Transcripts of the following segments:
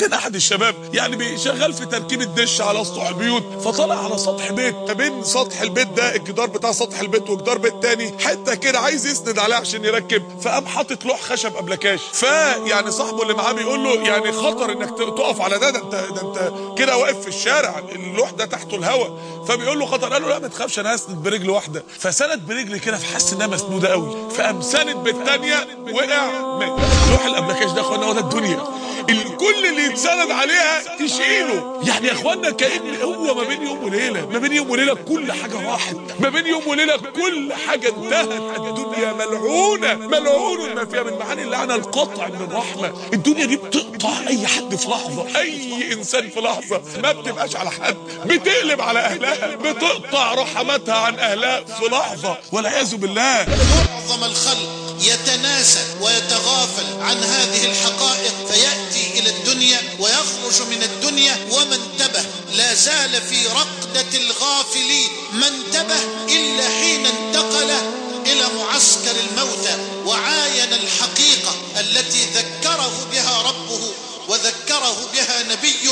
كان احد الشباب يعني بيشغل في تركيب الدش على سطح البيوت فطلع على سطح بيت ما بين سطح البيت ده الجدار بتاع سطح البيت وجدار بيت تاني حته كده عايز يسند عليها عشان يركب فقام حاطط لوح خشب ابلكاش فيعني صاحبه اللي معاه بيقول له يعني خطر انك تقف على ده ده انت ده انت كده واقف في الشارع اللوح ده تحته الهواء فبيقول له خطر قال له لا ما تخافش انا هسند برجل واحده فسند برجل كده فحس انها مسنوده قوي فقام ساند بالثانيه وقع مات لوح الابلكاش ده يا اخوانا هو ده الدنيا الكل اللي يتسند عليها تشيله يعني يا اخوانا كان هو ما بين يوم وليله ما بين يوم وليله كل حاجه راحت ما بين يوم وليله كل حاجه انتهت الدنيا ملعونه ملعون ما فيها من معاني اللعنه القطع من الرحمه الدنيا دي بتقطع اي حد في لحظه اي انسان في لحظه ما بتبقاش على حد بتقلب على اهلها بتقطع رحمتها عن اهلها في لحظه والعياذ بالله معظم الخلق يتناسى ويتغافل عن هذه الحقائق فيأتي إلى الدنيا ويخرج من الدنيا وما انتبه لا زال في رقدة الغافلين ما انتبه إلا حين انتقل إلى معسكر الموتى وعاين الحقيقة التي ذكره بها ربه وذكره بها نبيه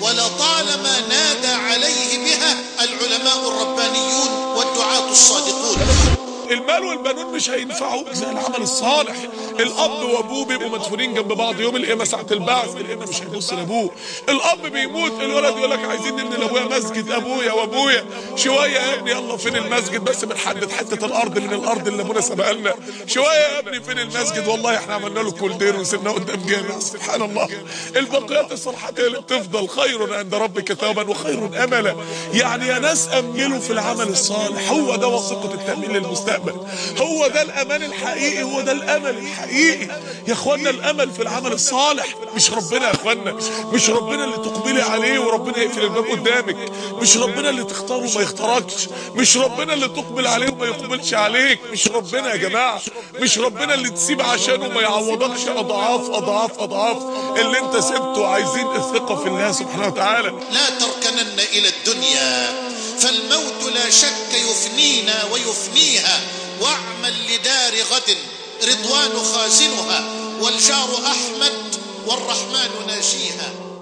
ولطالما نادى عليه بها العلماء الربانيون والدعاة الصادقون المال والبنون مش هينفعوك زي العمل الصالح الاب وابوه بيبقوا مدفونين جنب بعض يوم القيامه ساعه البعث الابن مش هيبص لابوه الاب بيموت الولد يقول لك عايزين نبني لابويا مسجد ابويا وابويا شويه يا ابني يلا فين المسجد بس بنحدد حته الارض من الارض اللي ابونا سبق لنا شويه يا ابني فين المسجد والله احنا عملنا له كولدير وسيبناه قدام جامع سبحان الله الباقيات الصالحات هي اللي بتفضل خير عند ربك ثوابا وخير املا يعني يا ناس املوا في العمل الصالح هو ده وثيقه التامين للمستقبل هو ده الامان الحقيقي هو ده الامل الحقيقي يا اخوانا الامل في العمل الصالح مش ربنا يا اخوانا مش ربنا اللي تقبلي عليه وربنا يقفل الباب قدامك مش ربنا اللي تختاره وما يختاركش مش ربنا اللي تقبل عليه وما يقبلش عليك مش ربنا يا جماعه مش ربنا اللي تسيب عشانه ما يعوضكش اضعاف اضعاف اضعاف اللي انت سبته عايزين الثقه في الله سبحانه وتعالى لا تركنن إلى الدنيا فالموت لا شك يفنينا ويفنيها واعمل لدار غد رضوان خازنها والجار أحمد والرحمن ناشيها